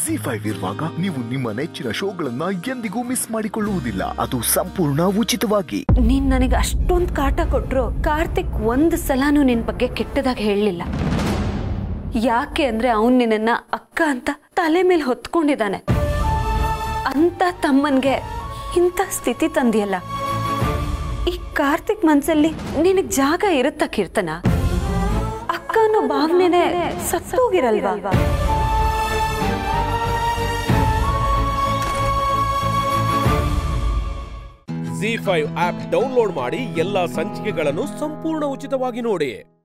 G five ಇರುವಾಗ ನೀವು ನಿಮ್ಮ ನೆಚ್ಚಿನ ಶೋಗಳನ್ನ ಎಂದಿಗೂ ಮಿಸ್ ಮಾಡಿಕೊಳ್ಳುವುದಿಲ್ಲ ಅದು ಸಂಪೂರ್ಣ ಉಚಿತವಾಗಿ ನೀನ್ ನನಗೆ ಅಷ್ಟೊಂದ್ ಕಾಟ ಕೊಟ್ರು ಕಾರ್ತಿಕ್ ಒಂದ್ ಸಲಾನು ನಿನ್ ಬಗ್ಗೆ ಕೆಟ್ಟದಾಗಿ ಹೇಳಲಿಲ್ಲ ಯಾಕೆ ಅಂದ್ರೆ ಅವನ್ ನಿನ್ನ ಅಕ್ಕ ಅಂತ ತಲೆ ಮೇಲೆ ಹೊತ್ಕೊಂಡಿದ್ದಾನೆ ಅಂತ ತಮ್ಮನ್ಗೆ ಇಂಥ ಸ್ಥಿತಿ ತಂದಿಯಲ್ಲ ಈ ಕಾರ್ತಿಕ್ ಮನ್ಸಲ್ಲಿ ನಿನಗ್ ಜಾಗ ಇರುತ್ತ ಕೀರ್ತನ ಅಕ್ಕ ಅನ್ನೋ ಭಾವನೆನೆ ಸತ್ತೋಗಿರಲ್ವಾ ಜಿ ಫೈವ್ ಆಪ್ ಡೌನ್ಲೋಡ್ ಮಾಡಿ ಎಲ್ಲಾ ಸಂಚಿಕೆಗಳನ್ನು ಸಂಪೂರ್ಣ ಉಚಿತವಾಗಿ ನೋಡಿ